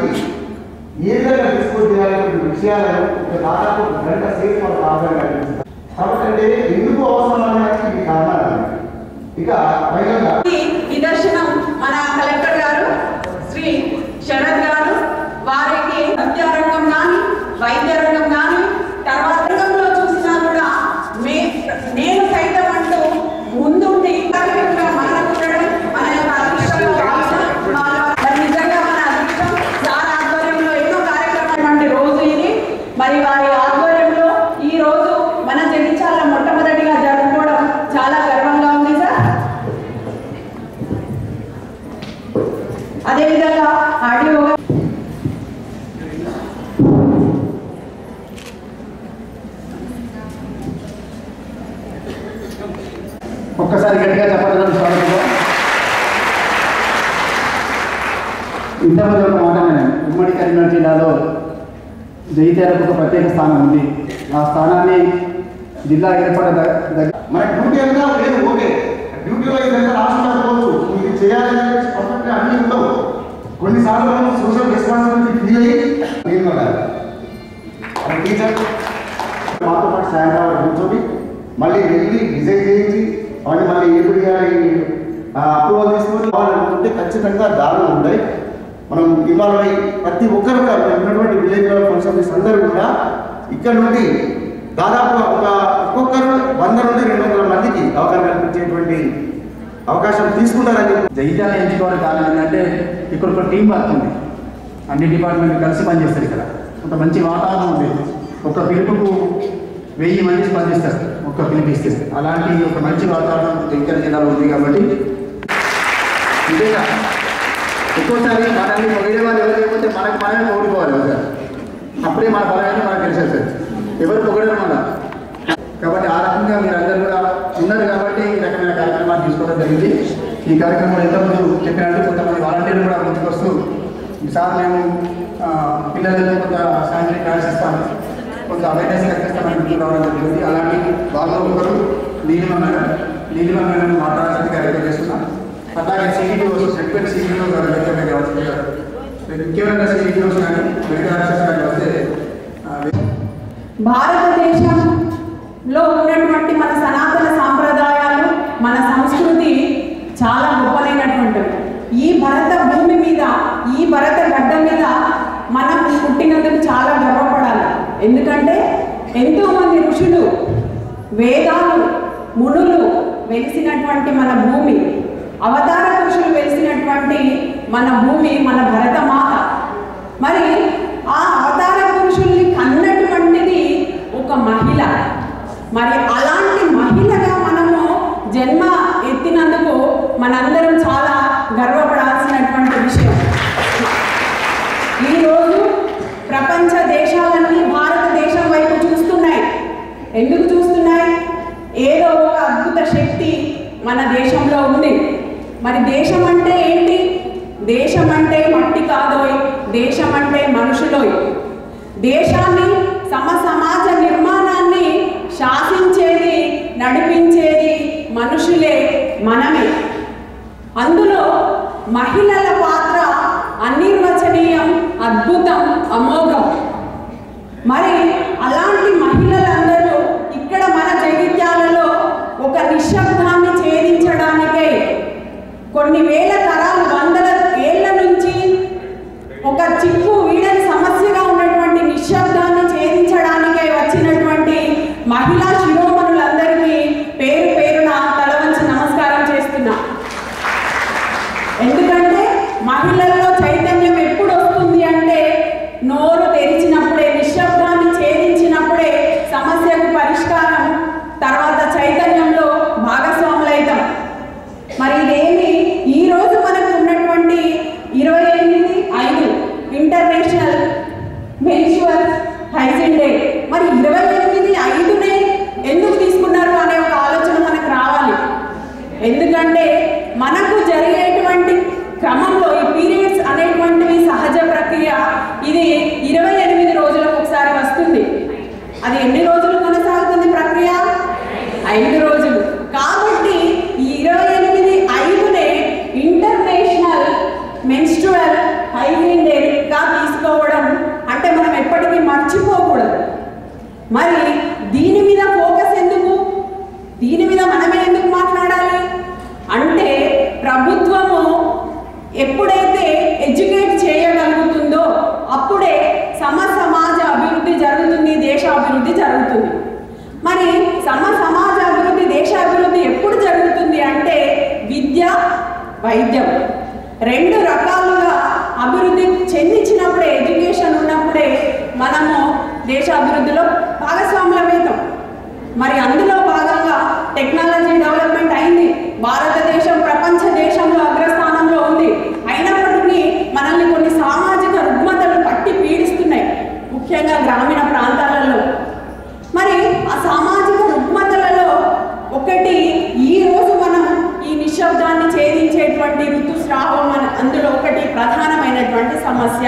మందికి ఏ విధంగా డిస్పోజ్ చేయాలనే విషయాలను ఒక దాదాపు ఒక గంట సేపు వాళ్ళకి అవగాహన కల్పిస్తారు కాబట్టి అంటే ఎందుకు అవసరం అనేది ఇది కారణాలు ఇక ఫైనల్గా నిదర్శనం మన కలెక్టర్ గారు శ్రీ శరత్ గారు వారికి విద్యారంగం కానీ వైద్య రంగం కానీ తర్వాత రంగంలో చూసినా కూడా మే నేను సైతం అంటూ ముందుండి కార్యక్రమంగా మనకు ఉండడం మన యొక్క అదృష్టంలో భాగం. వాళ్ళ- మరి నిజంగా మన అదృష్టం సార్ ఆధ్వర్యంలో ఎన్నో కార్యక్రమాలు రోజు ఇది మరి వారి ఆధ్వర్యంలో ఈ రోజు మన జగిత్యాల మొట్టమొదటిగా జరుపుకోవడం చాలా గర్వంగా ఉంది సార్ అదేవిధంగా ఆడియో ఒక్కసారి గట్టిగా చెప్పడం స్వాగతం ఇంతమంది ఒక మాట నేను ఉమ్మడి కరీంనగర్ జిల్లాలో జైత్యాలకు ఒక ప్రత్యేక స్థానం ఉంది ఆ స్థానాన్ని జిల్లా ఏర్పడ దగ్గర మన డ్యూటీ అంతా లేదు ఓకే డ్యూటీలో ఇదంతా రాసుకోవచ్చు ఇది చేయాలని చెప్పేసి పర్ఫెక్ట్గా అన్నీ ఉండవు కొన్నిసార్లు మనం సోషల్ రెస్పాన్సిబిలిటీ ఫీల్ అయ్యి నేను ఉండాలి ఒక టీచర్ మాతో పాటు సాయంత్రం కూర్చొని మళ్ళీ వెళ్ళి డిజైన్ చేయించి అవన్నీ మళ్ళీ ఏడు చేయాలి అప్రూవల్ తీసుకొని వాళ్ళు అనుకుంటే ఖచ్చితంగా దారులు ఉంటాయి మనం ఇన్వాల్వ్ అయ్యి ప్రతి ఒక్కరు కూడా ఇక్కడ ఉన్నటువంటి విలేజ్ లెవెల్ ఫంక్షన్ అందరూ కూడా ఇక్కడ నుండి దాదాపు ఒక ఒక్కొక్కరు వంద నుండి రెండు వందల మందికి అవకాశం కల్పించేటువంటి అవకాశం తీసుకుంటారని చెప్పి జైత్యాలు ఎంచుకోవడానికి కారణం ఏంటంటే ఇక్కడ ఒక టీం వర్క్ ఉంది అన్ని డిపార్ట్మెంట్లు కలిసి పనిచేస్తారు ఇక్కడ ఒక మంచి వాతావరణం ఉంది ఒక పిలుపుకు వెయ్యి మంది స్పందిస్తారు ఒక్క పిలుపు ఇస్తే అలాంటి ఒక మంచి వాతావరణం జగిత్యాల జిల్లాలో ఉంది కాబట్టి ఇంతేగా ఎక్కువసారి మనల్ని వేరే వాళ్ళు ఎవరు లేకపోతే మనకు మనమే ఓడిపోవాలి ఒకసారి అప్పుడే మన బలమైన మనకు తెలిసేస్తుంది ఎవరు పొగడరు మన కాబట్టి ఆ రకంగా మీరు అందరూ కూడా ఉన్నారు కాబట్టి ఈ రకమైన కార్యక్రమాలు తీసుకోవడం జరిగింది ఈ కార్యక్రమంలో ఎంతమంది చెప్పినట్టు కొంతమంది వాలంటీర్లు కూడా ముందుకు వస్తూ ఈసారి మేము ఆ, పిల్లలకు కొంత శానిటరీ ప్యాడ్స్ ఇస్తాము కొంత అవేర్నెస్ కల్పిస్తామని ముందుకు రావడం జరిగింది అలాంటి వాళ్ళు ఒకరు నీలిమ మేడం నీలిమ మేడం మాట్లాడాల్సింది కార్యక్రమం చేస్తున్నాం అట్లాగే సీఈఓస్ సెక్రటరీ సీఈఓ గారు దగ్గర కావాల్సింది ముఖ్యమైన సీఈఓస్ కానీ మెడికల్ ఆఫీసర్స్ కానీ వస్తే ఆ, భారతదేశంలో ఉన్నటువంటి మన సనాతన సాంప్రదాయాలు మన సంస్కృతి చాలా గొప్పలైనటువంటివి ఈ భరత భూమి మీద ఈ భరత గడ్డ మీద మనం పుట్టినందుకు చాలా గర్వపడాలి ఎందుకంటే ఎంతో మంది ఋషులు వేదాలు మునులు వెలిసినటువంటి మన భూమి అవతార పురుషులు వెలిసినటువంటి మన భూమి మన భరతమాత మరి ఆ అవతార పురుషుల్ని కన్నటువంటిది ఒక మహిళ మరి అలాంటి మహిళగా మనము జన్మ ఎత్తినందుకు మనందరం చాలా గర్వపడాల్సినటువంటి విషయం ఈరోజు ప్రపంచ దేశాలన్నీ భారతదేశం వైపు చూస్తున్నాయి ఎందుకు చూస్తున్నాయి ఏదో ఒక అద్భుత శక్తి మన దేశంలో ఉంది మరి దేశం అంటే ఏంటి దేశం అంటే మట్టి కాదోయ్ దేశం అంటే మనుషులోయ్ దేశాన్ని సమ సమాజ నిర్మాణాన్ని శాసించేది నడిపించేది మనుషులే మనమే అందులో మహిళల పాత్ర అనిర్వచనీయం అద్భుతం అమోఘం మరి అలాంటి మహిళలందరూ ఇక్కడ మన జగిత్యాలలో ఒక నిశ్శబ్దాన్ని ఛేదించడానికే కొన్ని వేల తరాలు వందల ఏళ్ల నుంచి ఒక చిక్కు వీడని సమస్యగా ఉన్నటువంటి నిశ్శబ్దాన్ని ఛేదించడానికే వచ్చినటువంటి మహిళా శిరోమణులందరికీ పేరు పేరున తల వంచి నమస్కారం చేస్తున్నా ఎందుకంటే మహిళల్లో చైతన్యం ఎప్పుడు వస్తుంది అంటే నోరు తెరిచినప్పుడే నిశ్శబ్దాన్ని ఛేదించినప్పుడే సమస్యకు పరిష్కారం తర్వాత చైతన్యంలో భాగస్వాములైతాం మరి ఇదేమి ఈ రోజు మనకు ఉన్నటువంటి ఇరవై ఎనిమిది ఐదు ఇంటర్నేషనల్ మెన్షువల్ హైజిన్ డే మరి ఇరవై ఎనిమిది ఐదునే ఎందుకు తీసుకున్నారు అనే ఒక ఆలోచన మనకు రావాలి ఎందుకంటే మనకు జరిగేటువంటి క్రమంలో ఈ పీరియడ్స్ అనేటువంటివి సహజ ప్రక్రియ ఇది ఇరవై ఎనిమిది రోజులకు ఒకసారి వస్తుంది అది ఎన్ని రోజులు కొనసాగుతుంది ప్రక్రియ ఐదు రోజులు కాబట్టి ఈ ఇరవై ఎనిమిది ఐదునే ఇంటర్నేషనల్ మెన్స్ట్రువల్ హైజీన్ డేగా మర్చిపోకూడదు మరి దీని మీద ఫోకస్ ఎందుకు దీని మీద మనమే ఎందుకు మాట్లాడాలి అంటే ప్రభుత్వము ఎప్పుడైతే ఎడ్యుకేట్ చేయగలుగుతుందో అప్పుడే సమ సమాజ అభివృద్ధి జరుగుతుంది దేశ అభివృద్ధి జరుగుతుంది మరి సమ సమాజ అభివృద్ధి దేశ అభివృద్ధి ఎప్పుడు జరుగుతుంది అంటే విద్య వైద్యం రెండు రకాలుగా అభివృద్ధి చెందించినప్పుడే ఎడ్యుకేషన్ ఉన్నప్పుడే మనము దేశ అభివృద్ధిలో భాగస్వాములమవుతాం మరి అందులో భాగంగా టెక్నాలజీ డెవలప్మెంట్ అయింది భారతదేశం ప్రపంచ దేశంలో అగ్రస్థానంలో ఉంది అయినప్పటికీ మనల్ని కొన్ని సామాజిక రుగ్మతలు పట్టి పీడిస్తున్నాయి ముఖ్యంగా గ్రామీణ ప్రాంతాలలో మరి ఆ సామాజిక రుగ్మతలలో ఒకటి ఈ రోజు మనం ఈ నిశ్శబ్దాన్ని ఛేదించేటువంటి ఋతుస్రావం అని అందులో ఒకటి ప్రధానమైనటువంటి సమస్య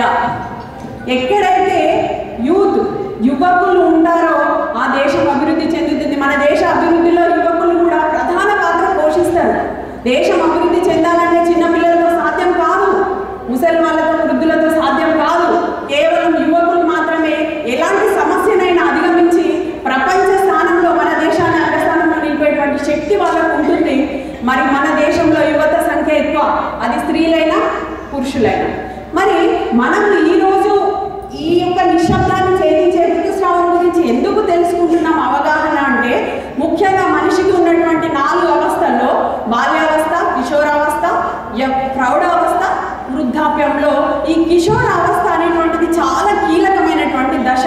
ఎక్కడైతే యూత్ యువకులు ఉంటారో ఆ దేశం అభివృద్ధి చెందుతుంది మన దేశ అభివృద్ధిలో యువకులు కూడా ప్రధాన పాత్ర పోషిస్తారు దేశం అభివృద్ధి చెందాలంటే చిన్న పిల్లలతో సాధ్యం కాదు ముసలి వాళ్ళతో వృద్ధులతో సాధ్యం కాదు కేవలం యువకులు మాత్రమే ఎలాంటి సమస్యనైనా అధిగమించి ప్రపంచ స్థానంలో మన దేశాన్ని అగ్రస్థానంలో నిలిపేటువంటి శక్తి వాళ్ళకు ఉంటుంది మరి మన దేశంలో యువత సంఖ్య ఎక్కువ అది స్త్రీలైనా పురుషులైనా మరి మనం ఈరోజు ఈ యొక్క నిశ్శబ్దాన్ని ఛేదించే ఋతుస్రావం గురించి ఎందుకు తెలుసుకుంటున్నాం అవగాహన అంటే ముఖ్యంగా మనిషికి ఉన్నటువంటి నాలుగు అవస్థల్లో బాల్యావస్థ కిషోరావస్థ య- ప్రౌఢావస్థ వృద్ధాప్యంలో ఈ కిషోరావస్థ అనేటువంటిది చాలా కీలకమైనటువంటి దశ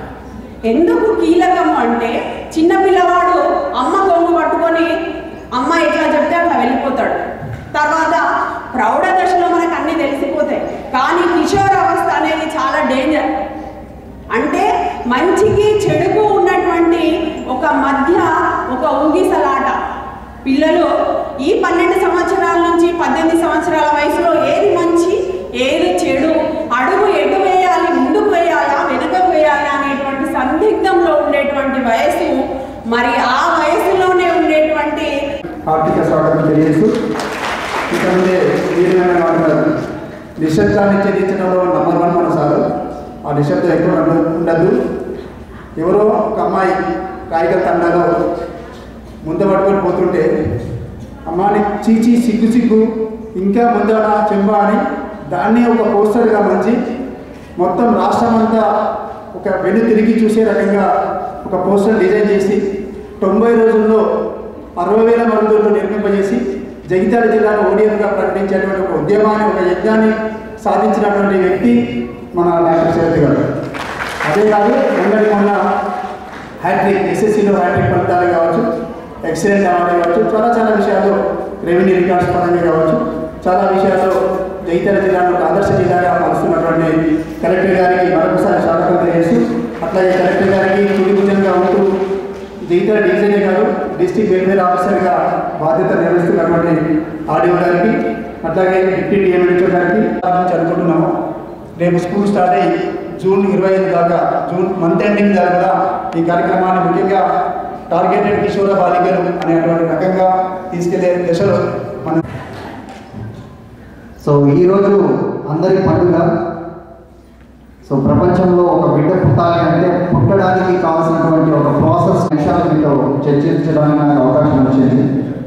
ఎందుకు కీలకము అంటే చిన్న పిల్లవాడు అమ్మ కొంగు పట్టుకొని అమ్మ ఎట్లా చెప్తే అట్లా వెళ్ళిపోతాడు తర్వాత ప్రౌఢ దశలో మనకు అన్నీ తెలిసిపోతాయి కానీ కిషోరావస్థ అనేది చాలా డేంజర్ అంటే మంచికి చెడుకు ఉన్నటువంటి ఒక మధ్య ఒక ఊగిసలాట పిల్లలు ఈ పన్నెండు సంవత్సరాల నుంచి పద్దెనిమిది సంవత్సరాల వయసులో ఏది మంచి ఏది చెడు అడుగు ఎటు వేయాలి ముందుకు వేయాలా వెనుకకు వేయాలా అనేటువంటి సందిగ్ధంలో ఉండేటువంటి వయసు మరి ఆ వయసులోనే ఉండేటువంటి ఆర్థిక స్వాగతం తెలియజేస్తూ ఇక్కడ ఉండే వీరమైన మాట్లాడారు నిశ్శబ్దాన్ని ఛేదించడంలో నంబర్ వన్ మన సారు ఆ నిశ్శబ్దం ఎక్కువ ఉండ- ఉండద్దు ఎవరో ఒక అమ్మాయి కాయిక తండలో ముందు పట్టుకొని పోతుంటే అమ్మాని చీచి సిగ్గు సిగ్గు ఇంకా ముందర చెంబ అని దాన్ని ఒక పోస్టర్గా మంచి మొత్తం రాష్ట్రం అంతా ఒక వెను తిరిగి చూసే రకంగా ఒక పోస్టర్ డిజైన్ చేసి తొంభై రోజుల్లో అరవై వేల మరుగుదొడ్లు నిర్మింపజేసి జగిత్యాల జిల్లాను ఓడిఎంగా ప్రకటించేటువంటి ఒక ఉద్యమాన్ని ఒక యజ్ఞాన్ని సాధించినటువంటి వ్యక్తి మన డాక్టర్ శరత్ గారు అదే కాదు మొన్నటి మొన్న హ్యాట్రిక్ ఎస్ఎస్సిలో హ్యాట్రిక్ ఫలితాలు కావచ్చు ఎక్సలెంట్ అవార్డు కావచ్చు చాలా చాలా విషయాలు రెవెన్యూ రికార్డ్స్ పరంగా కావచ్చు చాలా విషయాల్లో జగిత్యాల జిల్లాను ఒక ఆదర్శ జిల్లాగా మలుస్తున్నటువంటి కలెక్టర్ గారికి మరొకసారి స్వాగతం తెలియజేస్తూ అట్లాగే కలెక్టర్ గారికి తుది భుజంగా ఉంటూ జగిత్యాల డివిజనే కాదు డిస్టిక్ వెల్ఫేర్ ఆఫీసర్గా బాధ్యత నిర్వహిస్తున్నటువంటి ఆడియో గారికి అట్లాగే డిప్యూటీ డిఎంహెచ్ఓ గారికి నుంచి అనుకుంటున్నాము రేపు స్కూల్ స్టార్ట్ అయ్యి జూన్ ఇరవై ఐదు దాకా జూన్ మంత్ ఎండింగ్ దాకా కూడా ఈ కార్యక్రమాన్ని ముఖ్యంగా టార్గెటెడ్ కిషోర బాలికలు అనేటువంటి రకంగా తీసుకెళ్లే దశలో మనం సో ఈరోజు అందరి పండుగ సో ప్రపంచంలో ఒక బిడ్డ పుట్టాలి అంటే పుట్టడానికి కావాల్సినటువంటి ఒక ప్రాసెస్ విషయాలు మీతో చర్చించడానికి నాకు అవకాశం వచ్చింది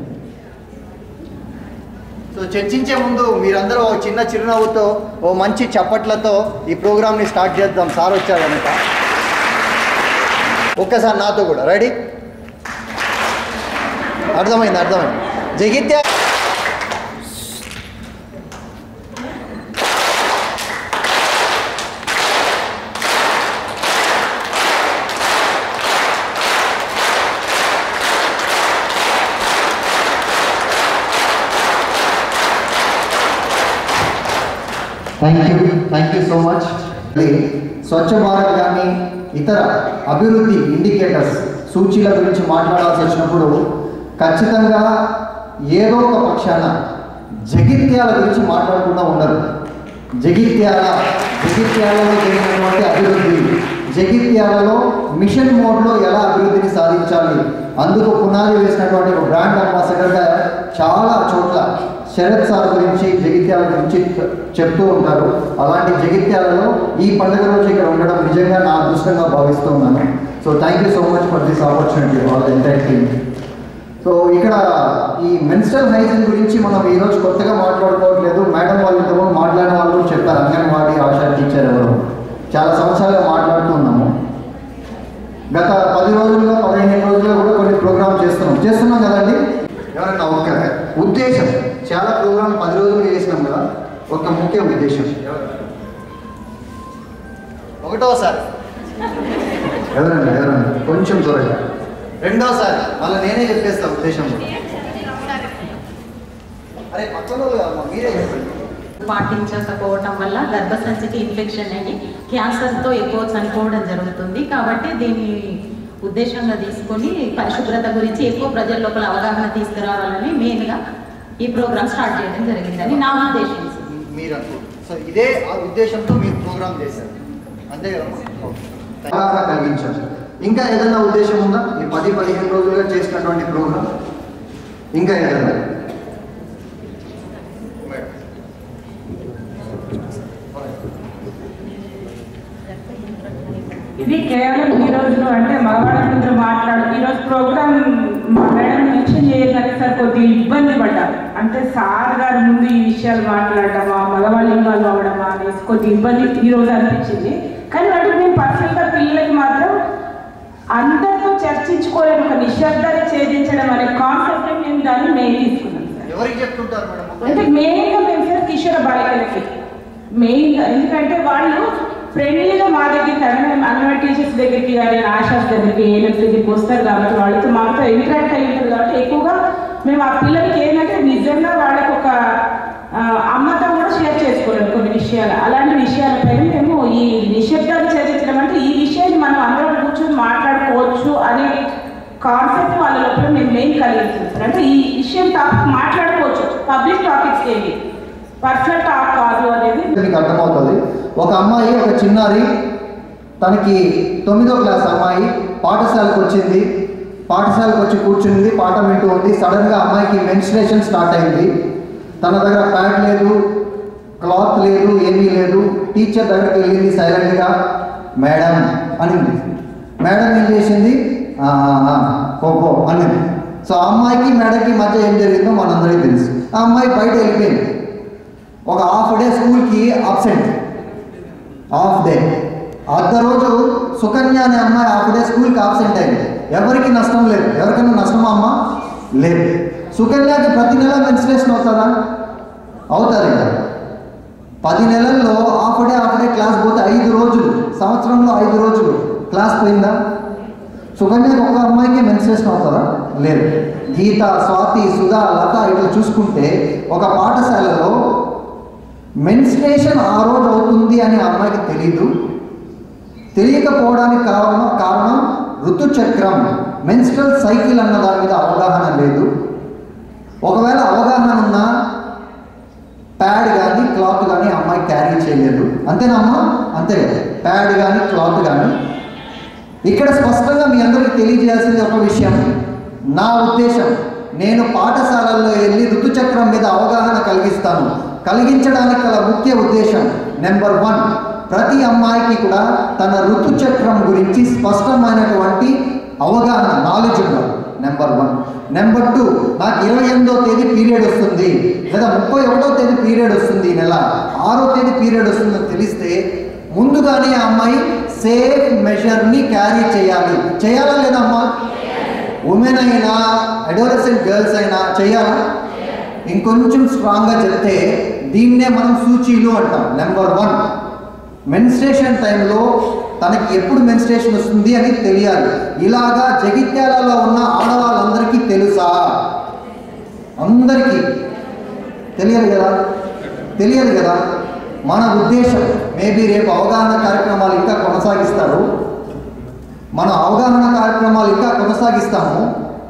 సో చర్చించే ముందు మీరందరూ ఓ చిన్న చిరునవ్వుతో ఓ మంచి చప్పట్లతో ఈ ప్రోగ్రామ్ని స్టార్ట్ చేద్దాం సార్ వచ్చారు కనుక ఒక్కసారి నాతో కూడా రెడీ అర్థమైంది అర్థమైంది జగిత్యా thank you thank you so much Swachh Bharat కానీ ఇతర అభివృద్ధి ఇండికేటర్స్ సూచీల గురించి మాట్లాడాల్సి వచ్చినప్పుడు ఖచ్చితంగా ఏదో ఒక పక్షాన జగిత్యాల గురించి మాట్లాడకుండా ఉండరు జగిత్యాల జగిత్యాలలో జరిగినటువంటి అభివృద్ధి జగిత్యాలలో మిషన్ మోడ్లో ఎలా అభివృద్ధిని సాధించాలి అందుకు పునాది వేసినటువంటి ఒక బ్రాండ్ అంబాసిడర్గా చాలా చోట్ల శరత్ సార్ గురించి జగిత్యాల గురించి చె- చెప్తూ ఉంటారు అలాంటి జగిత్యాలలో ఈ పండుగ రోజు ఇక్కడ ఉండడం నిజంగా నా అదృష్టంగా భావిస్తున్నాను so thank you so much for this opportunity all entire team so ఇక్కడ ఈ మెన్స్ట్రల్ హైజీన్ గురించి మనం ఈరోజు కొత్తగా మాట్లాడుకోవట్లేదు మేడం వాళ్ళు ఇంతకుముందు మాట్లాడిన వాళ్ళు కూడా చెప్పారు అంగన్వాడీ ఆశా టీచర్ ఎవరు చాలా సంవత్సరాలుగా మాట్లాడుతున్నాము గత పది రోజులుగా పదిహేను రోజులుగా కూడా కొన్ని ప్రోగ్రామ్ చేస్తున్నాం చేస్తున్నాం కదండి ఎవరన్నా ఒక ఉద్దేశం చాలా ప్రోగ్రామ్ పది రోజులు చేసినాం కదా ఒక ముఖ్య ఉద్దేశం ఒకటోసారి ఎవరన్నా ఎవరన్నా కొంచెం త్వరగా రెండోసారి మళ్ళీ నేనే చెప్పేస్తా ఉద్దేశం అరే పక్కన వాళ్ళు కాదమ్మా, మీరే చెప్పండి పాటించకపోవటం వల్ల గర్భసంచికి ఇన్ఫెక్షన్ అయ్యి క్యాన్సర్తో ఎక్కువ చనిపోవడం జరుగుతుంది కాబట్టి దీన్ని ఉద్దేశంగా తీసుకొని పరిశుభ్రత గురించి ఎక్కువ ప్రజల లోపల అవగాహన తీసుకురావాలని మెయిన్గా ఈ ప్రోగ్రామ్ స్టార్ట్ చేయడం జరిగిందని నా ఉద్దేశం మీరు అనుకో సో ఇదే ఆ ఉద్దేశంతో మీరు ప్రోగ్రామ్ చేశారు అంతే కదమ్మా ఓకే అవగాహన కలిగించాలి ఇంకా ఏదైనా ఉద్దేశం ఉందా ఈ పది పదిహేను రోజులుగా చేసినటువంటి ప్రోగ్రామ్ ఇంకా ఏదైనా మేడం ఇది కేవలం ఈ రోజు అంటే మగవాళ్ళ ముందు మాట్లాడు ఈ రోజు ప్రోగ్రామ్ మా మేడం మెన్షన్ చేయగానే సార్ కొద్దిగా ఇబ్బంది పడ్డారు అంటే సార్ గారి ముందు ఈ విషయాలు మాట్లాడటమా మగవాళ్ళు ఇన్వాల్వ్ అవ్వడమా అనేసి కొద్దిగా ఇబ్బంది ఈ రోజు అనిపించింది కానీ అంటే మేము పర్సనల్గా పిల్లలకి మాత్రం అందరితో చర్చించుకోలేని ఒక నిశ్శబ్దాన్ని ఛేదించడం అనే కాన్సెప్ట్ మేము దాన్ని మెయిన్ తీసుకున్నాం సార్ ఎవరికి చెప్తుంటారు మేడం అంటే మెయిన్గా మేము సార్ కిషోర బాలికలకి మెయిన్గా ఎందుకంటే వాళ్ళు ఫ్రెండ్లీగా మా దగ్గరికి అంటే అంగన్వాడీ టీచర్స్ దగ్గరికి కానీ ఆశాస్ దగ్గరికి ఏఎన్ఎస్ దగ్గరికి వస్తారు కాబట్టి వాళ్ళతో మాతో ఇంటరాక్ట్ అయి ఉంటారు కాబట్టి ఎక్కువగా మేము ఆ పిల్లలకి ఏంటంటే నిజంగా వాళ్ళకి ఒక ఆ, అమ్మతో కూడా షేర్ చేసుకోలేము కొన్ని విషయాలు అలాంటి విషయాలపై మేము ఈ నిశ్శబ్దాన్ని చర్చించడం అంటే ఈ విషయాన్ని మనం అందరం కూర్చొని మాట్లాడుకోవచ్చు అనే కాన్సెప్ట్ వాళ్ళ లోపల మేము మెయిన్ కలిగిస్తుంది సార్ అంటే ఈ విషయం టాపిక్ మాట్లాడుకోవచ్చు పబ్లిక్ టాపిక్స్ ఏవి పర్సనల్ టాక్ కాదు అనేది మీకు అర్థమవుతుంది ఒక అమ్మాయి ఒక చిన్నారి తనకి తొమ్మిదో క్లాస్ అమ్మాయి పాఠశాలకు వచ్చింది పాఠశాలకు వచ్చి కూర్చుంది పాఠం వింటూ ఉంది సడన్గా అమ్మాయికి మెన్స్ట్రేషన్ స్టార్ట్ అయింది తన దగ్గర ప్యాడ్ లేదు క్లాత్ లేదు ఏమీ లేదు టీచర్ దగ్గరికి వెళ్ళింది సైలెంట్గా మేడం అనింది మేడం ఏం చేసింది "ఆ, ఆ, ఆ, పో పో అనింది సో ఆ అమ్మాయికి మేడంకి మధ్య ఏం జరిగిందో మనందరికీ తెలుసు ఆ అమ్మాయి బయట వెళ్ళిపోయింది ఒక హాఫ్ డే స్కూల్కి అబ్సెంట్ హాఫ్ డే అర్ధ రోజు సుకన్య అనే అమ్మాయి హాఫ్ డే స్కూల్కి అబ్సెంట్ అయింది ఎవరికి నష్టం లేదు ఎవరికైనా నష్టమా అమ్మ లేదు సుకన్యకి ప్రతి నెల మెన్స్ట్రేషన్ అవుతుందా అవుతుంది కదా పది నెలల్లో half day half day class పోతే ఐదు రోజులు సంవత్సరంలో ఐదు రోజులు క్లాస్ పోయిందా సుకన్యకి ఒక అమ్మాయికి మెన్స్ట్రేషన్ అవుతుందా లేదు గీత స్వాతి సుధా లత ఇట్లా చూసుకుంటే ఒక పాఠశాలలో మెన్స్ట్రేషన్ ఆ రోజు అవుతుంది అని ఆ అమ్మాయికి తెలీదు తెలియకపోవడానికి కారణం కారణం ఋతుచక్రం మెన్స్ట్రల్ సైకిల్ అన్న దాని మీద అవగాహన లేదు ఒకవేళ అవగాహన ఉన్నా ప్యాడ్ కానీ క్లాత్ కానీ అమ్మాయి క్యారీ చేయలేదు అంతేనా అమ్మా అంతే కదా ప్యాడ్ కానీ క్లాత్ కానీ ఇక్కడ స్పష్టంగా మీ అందరికీ తెలియజేయాల్సింది ఒక విషయం నా ఉద్దేశం నేను పాఠశాలల్లో వెళ్ళి ఋతుచక్రం మీద అవగాహన కలిగిస్తాను కలిగించడానికి గల ముఖ్య ఉద్దేశం నెంబర్ వన్ ప్రతి అమ్మాయికి కూడా తన ఋతుచక్రం గురించి స్పష్టమైనటువంటి అవగాహన నాలెడ్జ్ ఉండాలి నెంబర్ వన్ నెంబర్ టూ నాకు ఇరవై ఎనిమిదో తేదీ పీరియడ్ వస్తుంది లేదా ముప్పై ఒకటో తేదీ పీరియడ్ వస్తుంది ఈ నెల ఆరో తేదీ పీరియడ్ వస్తుందని తెలిస్తే ముందుగానే ఆ అమ్మాయి సేఫ్ మెజర్ని క్యారీ చేయాలి చేయాలా లేదా అమ్మా ఉమెన్ అయినా అడోలసెంట్ గర్ల్స్ అయినా చేయాలా ఇంకొంచెం స్ట్రాంగ్గా చెప్తే దీన్నే మనం సూచీలు అంటాం నెంబర్ వన్ మెన్స్ట్రేషన్ టైంలో తనకి ఎప్పుడు మెన్స్ట్రేషన్ వస్తుంది అని తెలియాలి ఇలాగా జగిత్యాలలో ఉన్న ఆడవాళ్ళందరికీ తెలుసా అందరికీ తెలియదు కదా తెలియదు కదా మన ఉద్దేశం మేబీ రేపు అవగాహన కార్యక్రమాలు ఇంకా కొనసాగిస్తారు మన అవగాహన కార్యక్రమాలు ఇంకా కొనసాగిస్తాము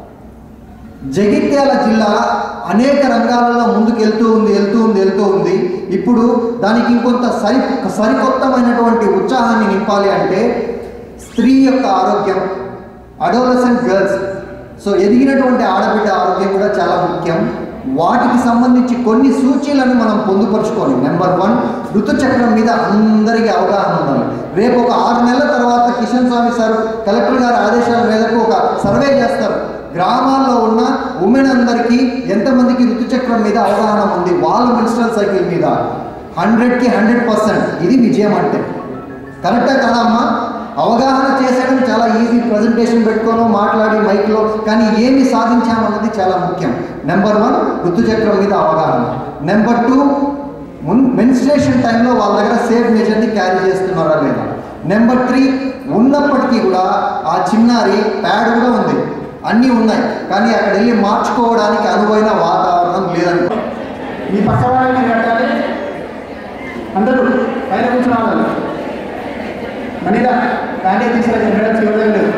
జగిత్యాల జిల్లా అనేక రంగాలలో ముందుకు వెళ్తూ ఉంది వెళ్తూ ఉంది వెళ్తూ ఉంది ఇప్పుడు దానికి ఇంకొంత సరి సరికొత్తమైనటువంటి ఉత్సాహాన్ని నింపాలి అంటే స్త్రీ యొక్క ఆరోగ్యం అడోలసెంట్ గర్ల్స్ సో ఎదిగినటువంటి ఆడబిడ్డ ఆరోగ్యం కూడా చాలా ముఖ్యం వాటికి సంబంధించి కొన్ని సూచీలను మనం పొందుపరుచుకోవాలి నెంబర్ వన్ ఋతుచక్రం మీద అందరికీ అవగాహన ఉండాలి రేపు ఒక ఆరు నెలల తర్వాత కిషన్ స్వామి సార్ కలెక్టర్ గారి ఆదేశాల మేరకు ఒక సర్వే చేస్తారు గ్రామాల్లో ఉన్న ఉమెన్ అందరికీ ఎంతమందికి ఋతుచక్రం మీద అవగాహన ఉంది వాళ్ళ మినిస్ట్రల్ సైకిల్ మీద హండ్రెడ్కి హండ్రెడ్ పర్సెంట్ ఇది విజయం అంటే కరెక్టా కదా అమ్మా అవగాహన చేసేయడం చాలా ఈజీ ప్రజెంటేషన్ పెట్టుకోను మాట్లాడి మైక్లో కానీ ఏమి సాధించామన్నది చాలా ముఖ్యం నెంబర్ వన్ ఋతుచక్రం మీద అవగాహన నెంబర్ టూ మున్ మెన్స్ట్రేషన్ టైంలో వాళ్ళ దగ్గర సేఫ్ మెజర్ని క్యారీ చేస్తున్నారా లేదా నెంబర్ త్రీ ఉన్నప్పటికీ కూడా ఆ చిన్నారి ప్యాడ్ కూడా ఉంది అన్నీ ఉన్నాయి కానీ అక్కడ వెళ్ళి మార్చుకోవడానికి అనువైన వాతావరణం లేదనుకో మీ పక్క వాళ్ళకి మీరు కట్టాలి అందరూ పైన కూర్చున్నారు మనీరా దాంట్లో తీసుకురా మేడం చివరి లేదు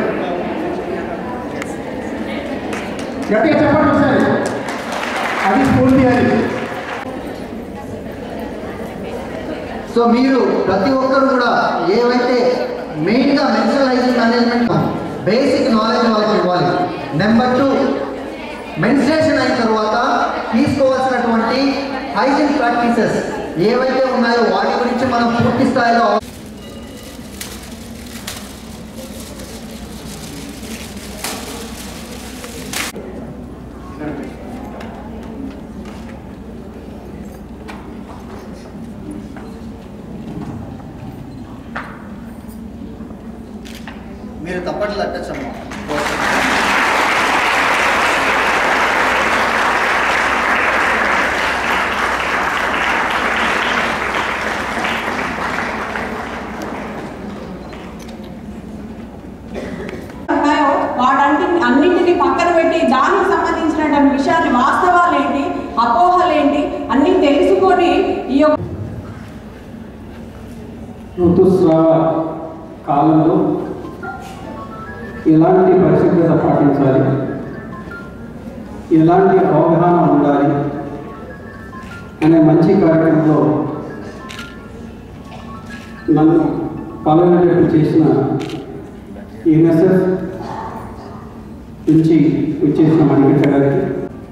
గట్టిగా చెప్పండి ఒకసారి అది స్ఫూర్తి అది సో మీరు ప్రతి ఒక్కరు కూడా ఏవైతే మెయిన్గా menstrual hygiene management basic knowledge వాళ్ళకి ఇవ్వాలి నెంబర్ టూ మెన్స్ట్రేషన్ అయిన తర్వాత తీసుకోవాల్సినటువంటి హైజీన్ ప్రాక్టీసెస్ ఏవైతే ఉన్నాయో వాటి గురించి మనం పూర్తి స్థాయిలో మీరు తప్పట్లు తట్టచ్చమ్మా ఉన్నాయో వాటంటి అన్నింటినీ పక్కన పెట్టి దానికి సంబంధించినటువంటి విషయాన్ని వాస్తవాలు ఏంటి అపోహలు ఏంటి అన్ని తెలుసుకొని ఈ యొక్క ఋతుస్రావ కాలంలో ఎలాంటి పరిశుభ్రత పాటించాలి ఎలాంటి అవగాహన ఉండాలి అనే మంచి కార్యక్రమంలో నన్ను పాల్గొనేటట్టు చేసిన యూనిసెఫ్ నుంచి వచ్చేసిన మణికంఠ గారికి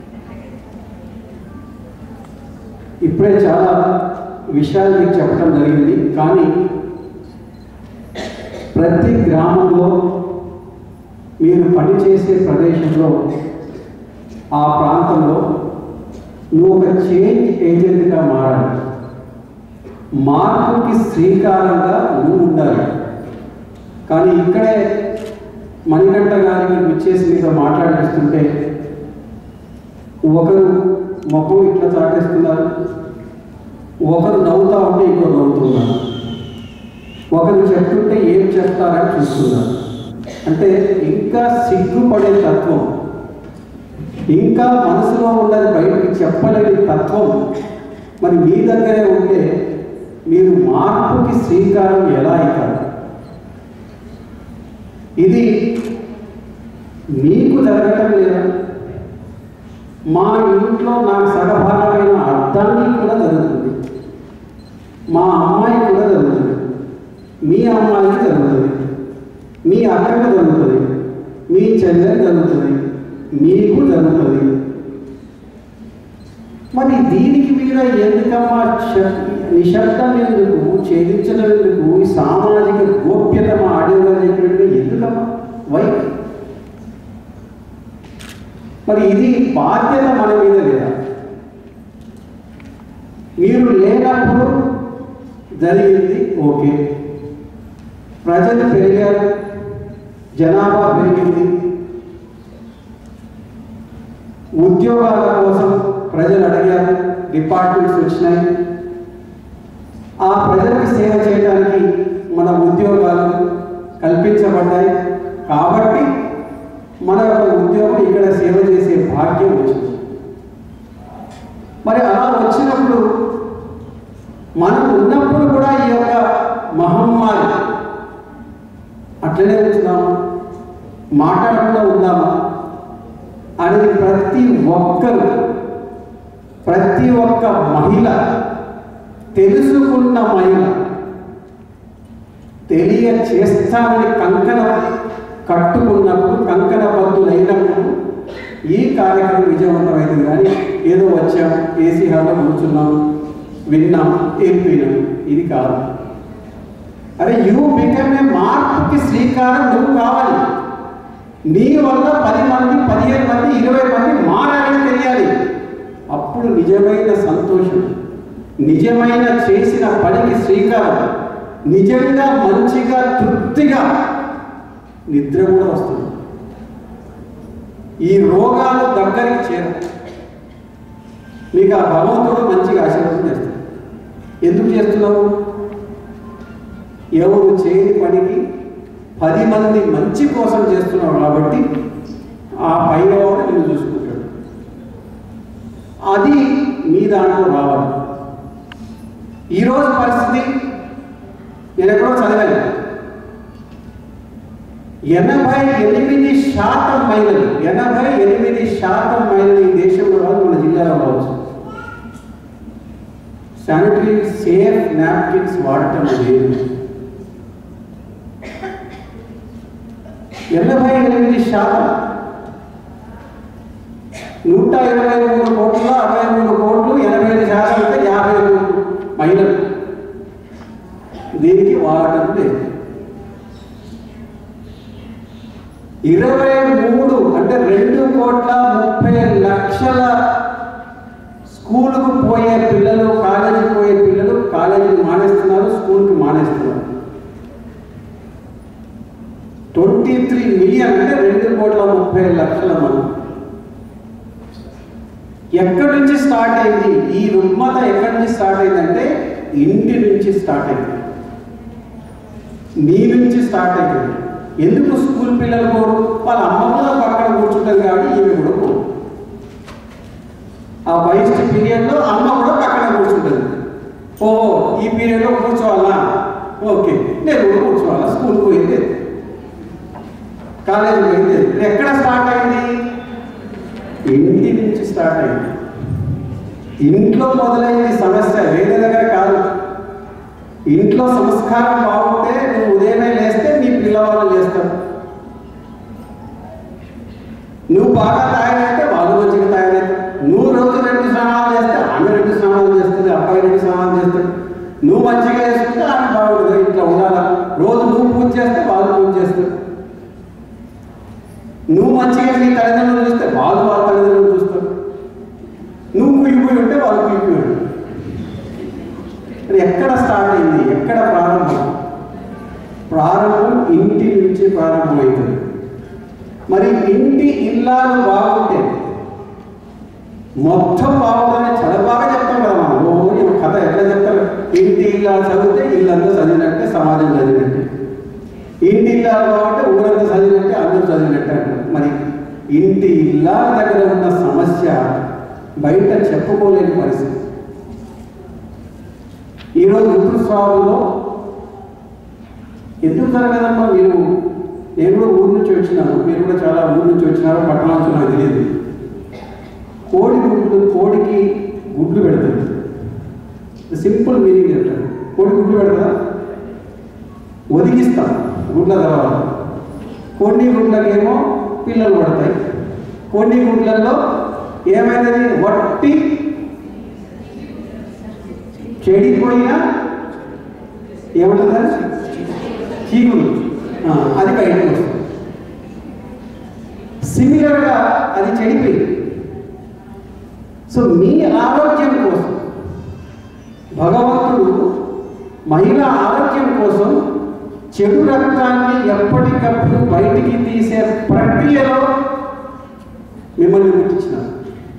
ఇప్పుడే చాలా విషయాలు మీకు చెప్పడం జరిగింది కానీ ప్రతి గ్రామంలో మీరు పనిచేసే ప్రదేశంలో ఆ ప్రాంతంలో నువ్వు ఒక చేంజ్ ఏజెంట్గా మారాలి మార్పుకి శ్రీకారంగా నువ్వు ఉండాలి కానీ ఇక్కడే మణికంఠ గారికి విచ్చేసి మీతో మాట్లాడిస్తుంటే ఒకరు మొక్కలు ఇట్లా చాటేస్తున్నారు ఒకరు నవ్వుతా ఉంటే ఇంకో నవ్వుతున్నారు ఒకరు చెప్తుంటే ఏం చెప్తారని చూస్తున్నారు అంటే ఇంకా సిగ్గుపడే తత్వం ఇంకా మనసులో ఉన్నది బయటికి చెప్పలేని తత్వం మరి మీ దగ్గరే ఉంటే మీరు మార్పుకి శ్రీకారం ఎలా అవుతారు ఇది మీకు జరగటం లేదా మా ఇంట్లో నాకు సగభాగమైన అర్థానికి కూడా జరుగుతుంది మా అమ్మాయి కూడా జరుగుతుంది మీ అమ్మాయికి జరుగుతుంది మీ అక్కకు జరుగుతుంది మీ చెల్లెకి జరుగుతుంది మీకు జరుగుతుంది మరి దీనికి మీద ఎందుకమ్మా శ- నిశ్శబ్దం ఎందుకు ఛేదించడం ఎందుకు ఈ సామాజిక గోప్యత మా ఆడియో గారు చెప్పినట్టుగా ఎందుకమ్మా వై మరి ఇది బాధ్యత మన మీద లేదా మీరు లేనప్పుడు జరిగింది ఓకే ప్రజలు పెరిగారు జనాభా పెరిగింది ఉద్యోగాల కోసం ప్రజలు అడిగారు డిపార్ట్మెంట్స్ వచ్చినాయి ఆ ప్రజలకు సేవ చేయడానికి మన ఉద్యోగాలు కల్పించబడ్డాయి కాబట్టి మన యొక్క ఉద్యోగం ఇక్కడ సేవ చేసే భాగ్యం వచ్చింది మరి అలా వచ్చినప్పుడు మనం ఉన్నప్పుడు కూడా ఈ యొక్క మహమ్మారి అట్లనే ఉంచుదామా మాట్లాడకుండా ఉందామా అనేది ప్రతి ఒక్కరు ప్రతి ఒక్క మహిళ తెలుసుకున్న మహిళ తెలియ చేస్తానని కంకణ కట్టుకున్నప్పుడు కంకణ బద్దులైనప్పుడు ఈ కార్యక్రమం విజయవంతమైంది కానీ ఏదో వచ్చాం ఏసీ హాల్లో కూర్చున్నాం విన్నాం వెళ్ళిపోయినాం ఇది కాదు అరే యూ బికమ్ ఏ మార్పుకి శ్రీకారం నువ్వు కావాలి నీ వల్ల పది మంది పదిహేను మంది ఇరవై మంది మారాలని తెలియాలి అప్పుడు నిజమైన సంతోషం నిజమైన చేసిన పనికి శ్రీకారం నిజంగా మంచిగా తృప్తిగా నిద్ర కూడా వస్తుంది ఈ రోగాలు దగ్గరికి చేరు నీకు ఆ భగవంతుడు మంచిగా ఆశీర్వాదం చేస్తాడు ఎందుకు చేస్తున్నావు ఎవరు చేయని పనికి పది మంది మంచి కోసం చేస్తున్నావు కాబట్టి ఆ పైన వాడు నిన్ను చూసుకుంటాడు అది మీ దాంట్లో రావాలి ఈరోజు పరిస్థితి నేను ఎక్కడో చదివాను ఎనభై ఎనిమిది శాతం మహిళలు ఎనభై ఎనిమిది శాతం మహిళలు ఈ దేశంలో కాదు మన జిల్లాలో కావచ్చు శానిటరీ సేఫ్ నాప్కిన్స్ వాడటం లేదు ఎనభై ఎనిమిది శాతం నూట ఇరవై మూడు కోట్ల అరవై మూడు కోట్లు ఎనభై ఐదు శాతం అంటే యాభై మూడు మహిళలు దీనికి వాడటం లేదు ఇరవై మూడు అంటే రెండు కోట్ల ముప్పై లక్షల స్కూలుకు పోయే పిల్లలు కాలేజీకి పోయే పిల్లలు కాలేజీకి మానేస్తున్నారు స్కూల్కి మానేస్తున్నారు ట్వంటీ త్రీ మిలియన్ అంటే రెండు కోట్ల ముప్పై లక్షల మంది ఎక్కడి నుంచి స్టార్ట్ అయింది ఈ రుగ్మత ఎక్కడి నుంచి స్టార్ట్ అయిందంటే ఇంటి నుంచి స్టార్ట్ అయింది నీ నుంచి స్టార్ట్ అయింది ఎందుకు స్కూల్ పిల్లలు పోరు వాళ్ళ అమ్మ కూడా పక్కన కూర్చుంటారు కాబట్టి ఈమె కూడా పోరు ఆ బహిష్ట పీరియడ్లో అమ్మ కూడా పక్కన కూర్చుంటుంది ఓహో ఈ పీరియడ్లో కూర్చోవాలా ఓకే నేను కూడా కూర్చోవాలా స్కూల్ పోయింది కాలేజీ పోయింది ఇది ఎక్కడ స్టార్ట్ అయింది ఇంటి నుంచి స్టార్ట్ అయింది ఇంట్లో మొదలైంది సమస్య వేరే దగ్గర కాదు ఇంట్లో సంస్కారం బాగుంటే నువ్వు ఉదయమే లేస్తే నీ పిల్లవాళ్ళు లేస్తారు నువ్వు బాగా తయారైతే వాళ్ళు మంచిగా తయారైతే నువ్వు రోజు రెండు స్నానాలు చేస్తే ఆమె రెండు స్నానాలు చేస్తుంది అబ్బాయి రెండు స్నానాలు చేస్తాడు నువ్వు మంచిగా చేసుకుంటే ఆమె బాగుంటుంది ఇట్లా ఉండాలా రోజు నువ్వు పూజ చేస్తే వాళ్ళు పూజ చేస్తారు నువ్వు మంచిగా నీ తల్లిదండ్రులు చూస్తే వాళ్ళు వాళ్ళ తల్లిదండ్రులు చూస్తారు నువ్వు కుయిపోయి ఉంటే వాళ్ళు కుయిపోయి ఉంటారు మరి ఎక్కడ స్టార్ట్ అయింది ఎక్కడ ప్రారంభం ప్రారంభం ఇంటి నుంచి ప్రారంభమవుతుంది మరి ఇంటి ఇల్లాలు బాగుంటే మొత్తం బాగుందని చాలా బాగా చెప్తాం కదా మనం ఓ ఈ కథ ఎట్లా చెప్తారు ఇంటి ఇల్లాలు చదివితే ఇల్లంతా చదివినట్టే సమాజం చదివినట్టే ఇంటి ఇల్లాలు బాగుంటే ఊరంతా చదివినట్టే అందరూ చదివినట్టే అంటారు మరి ఇంటి ఇల్లాల దగ్గర ఉన్న సమస్య బయట చెప్పుకోలేని పరిస్థితి ఈరోజు ఋతుస్రావులో ఎందుకు జరగదమ్మా మీరు నేను కూడా ఊరు నుంచి వచ్చినాను మీరు కూడా చాలా ఊరు నుంచి వచ్చినారో పట్టణం నుంచి నాకు తెలియదు కోడి గుడ్లు కోడికి గుడ్లు పెడుతుంది సింపుల్ మీనింగ్ అంటారు కోడి గుడ్లు పెడతా ఒదిగిస్తాం గుడ్ల తర్వాత కొన్ని గుడ్లకేమో పిల్లలు పడతాయి కొన్ని గుడ్లలో ఏమైనది వట్టి చెడిపోయిన ఏమంటుందా చీకులు ఆ, అది బయటకు వస్తుంది సిమిలర్గా అది చెడిపోయింది సో మీ ఆరోగ్యం కోసం భగవంతుడు మహిళ ఆరోగ్యం కోసం చెడు రక్తాన్ని ఎప్పటికప్పుడు బయటికి తీసే ప్రక్రియలో మిమ్మల్ని గుర్తించినారు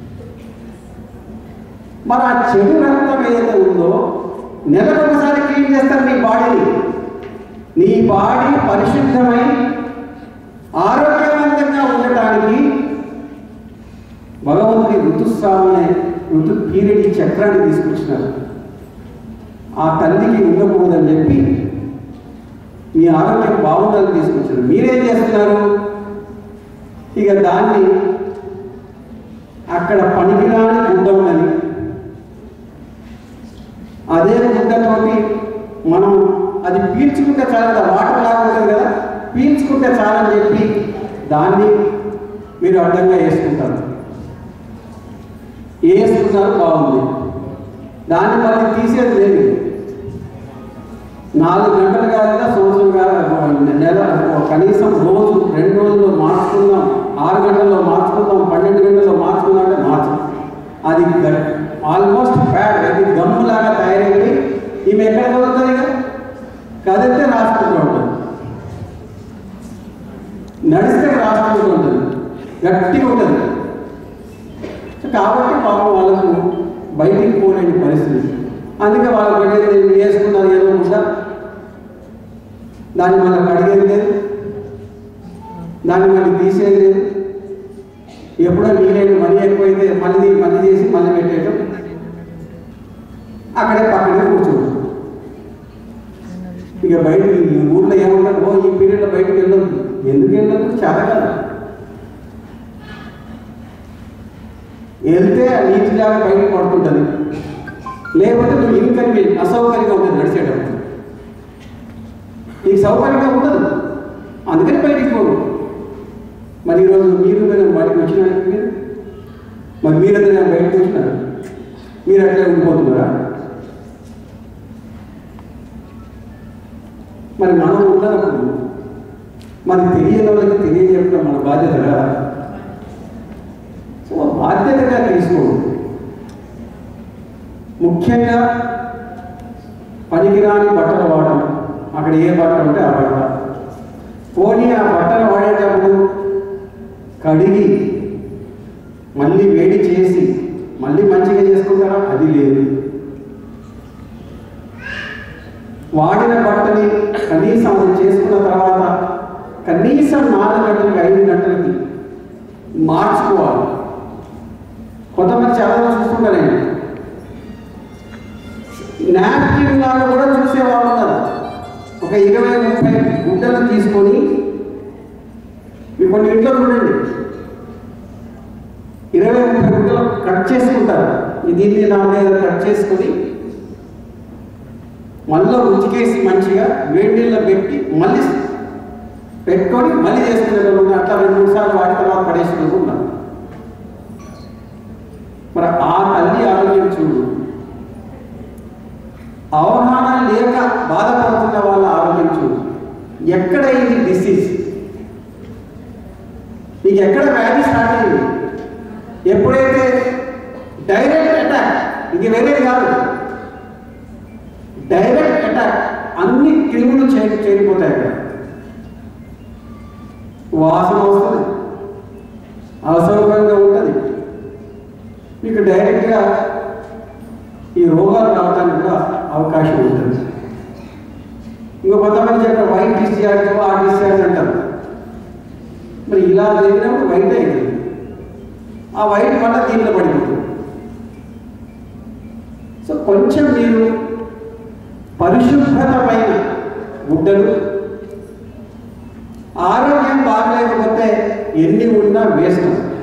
మరి ఆ చెడు రక్తం ఏదైతే ఉందో నెలకు ఒకసారి క్లీన్ చేస్తారు నీ బాడీని నీ బాడీ పరిశుద్ధమై ఆరోగ్యవంతంగా ఉండటానికి భగవంతుడి ఋతుస్రావనే ఋతు పీరియడ్ ఈ చక్రాన్ని తీసుకొచ్చినారు ఆ తల్లికి ఉండకూడదని చెప్పి మీ ఆరోగ్యం బాగుండాలని తీసుకొచ్చారు మీరేం చేస్తున్నారు ఇక దాన్ని అక్కడ పనికిరాని గుడ్డ ఉన్నది అదే గుడ్డతోటి మనం అది పీల్చుకుంటే చాలా వాటర్ లాగా ఉంటుంది కదా పీల్చుకుంటే చాలని చెప్పి దాన్ని మీరు అడ్డంగా వేసుకుంటారు వేసుకున్నారు బాగుంది దాన్ని మళ్ళీ తీసేది లేదు నాలుగు గంటలు కాదా సంవత్సరం కాదా నెల కనీసం రోజు రెండు రోజుల్లో మార్చుకుందాం ఆరు గంటల్లో మార్చుకుందాం పన్నెండు గంటల్లో మార్చుకుందాం అంటే మార్చం అది ఆల్మోస్ట్ ప్యాడ్ అది గమ్ములాగా తయారైంది ఈమె ఎక్కడ దొరుకుతుంది ఇక కదిలితే రాసుకుంటూ ఉంటుంది నడిస్తే రాసుకుంటూ ఉంటుంది గట్టిగా ఉంటుంది కాబట్టి పాపం వాళ్ళకు బయటికి పోలేని పరిస్థితి అందుకే వాళ్ళు పెట్టేది వేసుకున్నారు ఏదో కూడా దాన్ని మళ్ళీ కడిగేది లేదు దాన్ని మళ్ళీ తీసేది లేదు ఎప్పుడో నీళ్ళని మనీ ఎక్కువైతే మళ్ళీ దీన్ని మళ్ళీ చేసి మళ్ళీ పెట్టేయడం అక్కడే పక్కనే కూర్చోడు ఇక బయట ఈ ఊర్లో ఏమంటారు ఓ ఈ పీరియడ్లో బయటకు వెళ్ళదు ఎందుకు వెళ్ళదు చాలా కదా వెళ్తే ఆ నీటి లాగా బయటకు పడుతుంటుంది లేకపోతే నువ్వు ఇన్కన్వీనియంట్ అసౌకర్యంగా ఉంటుంది నడిచేటప్పుడు నీకు సౌకర్యంగా ఉండదు అందుకని బయటికి పోవు మరి ఈరోజు మీరు మీరు బయటకు వచ్చినారు మీరు మరి మీరందరూ బయటకు వచ్చినారు మీరు అట్లే ఉండిపోతున్నారా మరి మనం ఉన్నప్పుడు మనకి తెలియని వాళ్ళకి తెలియజెప్పడం మన బాధ్యత కదా సో బాధ్యతగా తీసుకోండి ముఖ్యంగా పనికిరాని బట్టలు వాడడం అక్కడ ఏ బట్ట ఉంటే ఆ బట్ట పోనీ ఆ బట్టలు వాడేటప్పుడు కడిగి మళ్ళీ వేడి చేసి మళ్ళీ మంచిగా చేసుకుంటారా అది లేదు వాడిన బట్టని కనీసం అది చేసుకున్న తర్వాత కనీసం నాలుగు గంటలకి ఐదు గంటలకి మార్చుకోవాలి కొంతమంది చాలా చూసుకుంటారండి నాప్కిన్ లాగా కూడా చూసేవాళ్ళు ఉన్నారు ఒక ఇరవై ముప్పై గుడ్డలు తీసుకొని మీరు కొన్ని ఇంట్లో చూడండి ఇరవై ముప్పై గుడ్డలు కట్ చేసుకుంటారు ఈ దీన్ని నా మీద కట్ చేసుకొని మళ్ళీ ఉతికేసి మంచిగా వేడి నీళ్ళలో పెట్టి మళ్ళీ పెట్టుకొని మళ్ళీ చేసుకునేటప్పుడు ఉన్నారు. అట్లా రెండు మూడు సార్లు వాటి తర్వాత పడేసిన ఉన్నారు మరి ఆ తల్లి ఆరోగ్యం చూడు అవగాహన లేక బాధపడుతున్న వాళ్ళ ఆరోగ్యం చూడు ఎక్కడ ఇది డిసీజ్ నీకు ఎక్కడ వ్యాధి స్టార్ట్ అయింది ఎప్పుడైతే డైరెక్ట్ అటాక్ ఇది వేరేది కాదు డైరెక్ట్ అటాక్ అన్ని క్రిములు చేరి చేరిపోతాయి అక్కడ వాసన వస్తుంది అసౌకర్యంగా ఉంటుంది మీకు డైరెక్ట్గా ఈ రోగాలు రావడానికి కూడా అవకాశం ఉంటుంది ఇంకో కొంతమంది చెప్పారు వైట్ డిశ్చార్జ్ ఆ డిశ్చార్జ్ అంటారు మరి ఇలా జరిగినప్పుడు వైట్ అవుతుంది ఆ వైట్ వల్ల దీంట్లో పడిపోతుంది సో కొంచెం మీరు పరిశుభ్రత పైన గుడ్డలు ఆరోగ్యం బాగలేకపోతే ఎన్ని ఉన్నా వేస్ట్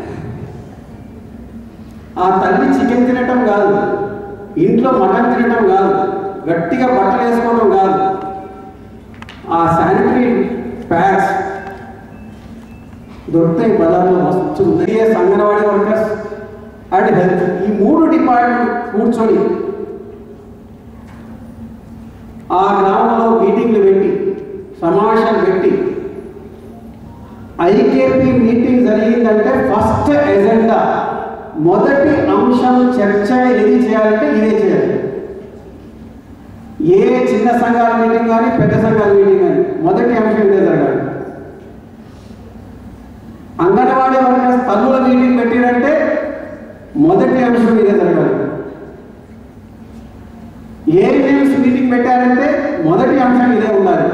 ఆ తల్లి చికెన్ తినటం కాదు ఇంట్లో మటన్ తినటం కాదు గట్టిగా బట్టలు వేసుకోవడం కాదు ఆ శానిటరీ ప్యాడ్స్ దొరుకుతాయి బజార్లో మస్తు ఉన్నాయి అంగన్వాడీ వర్కర్స్ అండ్ హెల్త్ ఈ మూడు డిపార్ట్మెంట్ కూర్చొని ఆ గ్రామంలో మీటింగ్లు పెట్టి సమావేశాలు పెట్టి ఐకేపీ మీటింగ్ జరిగిందంటే ఫస్ట్ ఎజెండా మొదటి అంశం చర్చ ఏది చేయాలంటే ఇదే చేయాలి ఏ చిన్న సంఘాల మీటింగ్ కానీ పెద్ద సంఘాల మీటింగ్ కానీ మొదటి అంశం ఇదే జరగాలి అంగన్వాడీ వర్కర్స్ తల్లుల మీటింగ్ పెట్టిరంటే మొదటి అంశం ఇదే జరగాలి ఏ న్యూస్ మీటింగ్ పెట్టారంటే మొదటి అంశం ఇదే ఉండాలి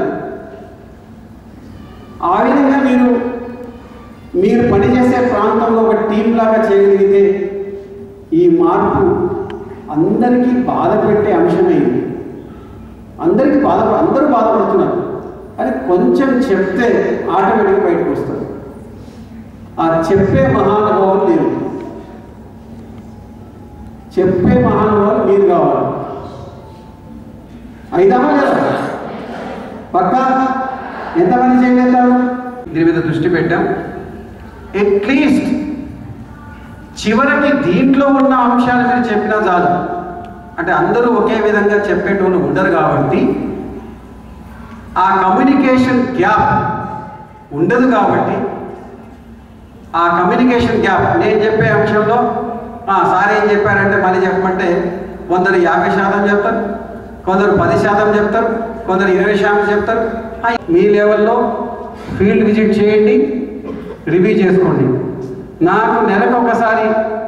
ఆ విధంగా మీరు మీరు పనిచేసే ప్రాంతంలో ఒక టీం లాగా చేయగలిగితే ఈ మార్పు అందరికీ బాధ పెట్టే అంశమైంది అందరికీ బాధ అందరూ బాధపడుతున్నారు అది కొంచెం చెప్తే ఆటోమేటిక్గా బయటకు వస్తుంది ఆ చెప్పే మహానుభావులు లేరు చెప్పే మహానుభావులు మీరు కావాలి అయిదామా లేదా పక్క ఎంతమంది చేయగలుగుతారు దీని మీద దృష్టి పెట్టాం అట్లీస్ట్ చివరికి దీంట్లో ఉన్న అంశాలు మీరు చెప్పినా చాలు అంటే అందరూ ఒకే విధంగా చెప్పేటోళ్ళు ఉండరు కాబట్టి ఆ కమ్యూనికేషన్ గ్యాప్ ఉండదు కాబట్టి ఆ కమ్యూనికేషన్ గ్యాప్ నేను చెప్పే అంశంలో "ఆ, సార్ ఏం చెప్పారంటే మళ్ళీ చెప్పమంటే కొందరు యాభై శాతం చెప్తారు కొందరు పది శాతం చెప్తారు కొందరు ఇరవై శాతం చెప్తారు ఆ, మీ లెవెల్లో ఫీల్డ్ విజిట్ చేయండి రివ్యూ చేసుకోండి నాకు నెలకు ఒకసారి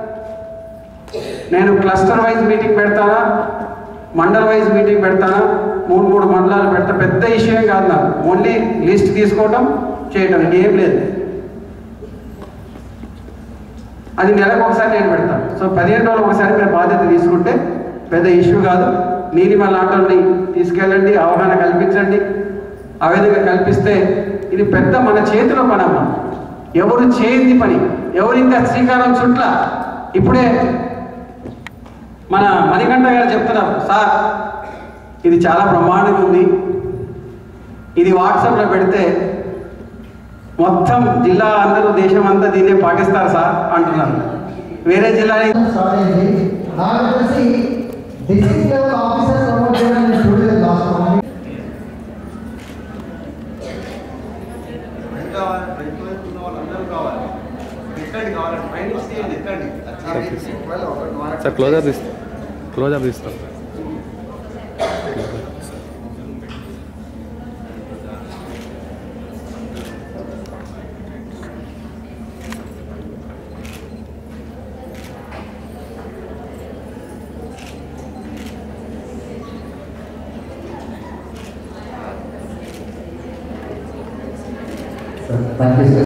నేను క్లస్టర్ వైజ్ మీటింగ్ పెడతానా మండల్ వైజ్ మీటింగ్ పెడతానా మూడు మూడు మండలాలు పెడతా పెద్ద విషయం కాదు నాకు ఓన్లీ లిస్ట్ తీసుకోవటం చేయటం ఇంకేం లేదు అది నెలకు ఒకసారి నేను పెడతాను సో పదిహేను రోజులు ఒకసారి మీరు బాధ్యత తీసుకుంటే పెద్ద ఇష్యూ కాదు నీలిమ లాంటి తీసుకెళ్ళండి అవగాహన కల్పించండి ఆ విధంగా కల్పిస్తే ఇది పెద్ద మన చేతిలో పనమ్మ ఎవరు చేయని పని ఎవరు ఇంకా శ్రీకారం చుట్ల ఇప్పుడే మన మణికంఠ గారు చెప్తున్నారు సార్ ఇది చాలా బ్రహ్మాండంగా ఉంది ఇది వాట్సాప్లో పెడితే మొత్తం జిల్లా అందరూ దేశం అంతా దీన్నే పాటిస్తారు సార్ అంటున్నారు వేరే జిల్లా స్టార్ట్ అయింది నాకు తెలిసి డిస్ట్రిక్ట్ లెవెల్ ఆఫీసర్ ప్రమోట్ చేయడం నేను చూడలేదు లాస్ట్ మంత్ కావాలి రైతు వైపు ఉన్న వాళ్ళందరూ కావాలి ఎక్కండి కావాలి ట్రైనింగ్ చేయండి ఎక్కండి సార్ క్లోజర్ తీస్తా క్లోజర్ తీస్తాం థ్యాంక్ యూ సార్